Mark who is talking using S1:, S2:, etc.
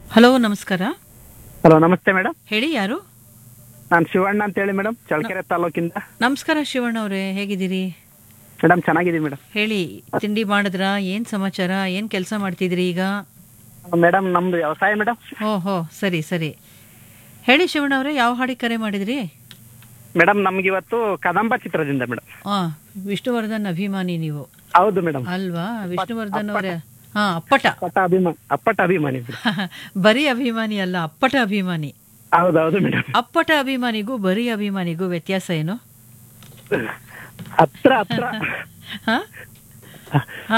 S1: hello ನಮಸ್ಕಾರ
S2: hello ನಮಸ್ತೆ madam
S1: ಹೇಳಿ ಯಾರು
S2: ನಾನು ಶಿವಣ್ಣ ಅಂತ ಹೇಳಿ ಮೇಡಮ್ ಚಳ್ಳಕೆರೆ ತಾಲೂಕಿಂದ
S1: ನಮಸ್ಕಾರ ಶಿವಣ್ಣ ಅವರೇ ಹೇಗಿದ್ದೀರಿ
S2: ಮೇಡಮ್ ಚೆನ್ನಾಗಿದ್ದೀವಿ ಮೇಡಮ್
S1: ಹೇಳಿ ತಿಂಡಿ ಮಾಡಿದ್ರಾ ಏನ್ ಸಮಾಚಾರ ಏನ್ ಕೆಲಸ ಮಾಡ್ತಿದ್ರಿ ಈಗ
S2: ಮೇಡಮ್ ನಮ್ದು ವ್ಯವಸಾಯ ಮೇಡಮ್
S1: ಓಹೋ ಸರಿ ಸರಿ ಹೇಳಿ ಶಿವಣ್ಣ ಅವರೇ ಯಾವ ಹಾಡಿಗೆ ಕರೆ ಮಾಡಿದ್ರಿ
S2: ಮೇಡಮ್ ನಮ್ಗೆ ಇವತ್ತು ಕದಂಬ ಚಿತ್ರದಿಂದ ಮೇಡಮ್
S1: ಆ ವಿಷ್ಣುವರ್ಧನ್ ಅಭಿಮಾನಿ ನೀವು
S2: ಹೌದು ಮೇಡಮ್
S1: ಅಲ್ವಾ ವಿಷ್ಣುವರ್ಧನ್ ಅವರೇ ಹಾ ಅಪ್ಪಟ
S2: ಅಪ್ಪಟ ಅಭಿಮಾನಿ ಅಪ್ಪಟ ಅಭಿಮಾನಿ ಮೇಡಮ್
S1: ಬರೀ ಅಭಿಮಾನಿ ಅಲ್ಲ ಅಪ್ಪಟ ಅಭಿಮಾನಿ
S2: ಹೌದೌದು ಮೇಡಮ್
S1: ಅಪ್ಪಟ ಅಭಿಮಾನಿಗೂ ಬರೀ ಅಭಿಮಾನಿಗೂ ವ್ಯತ್ಯಾಸ ಏನು
S2: ಹತ್ರ ಹತ್ರ
S1: ಹಾ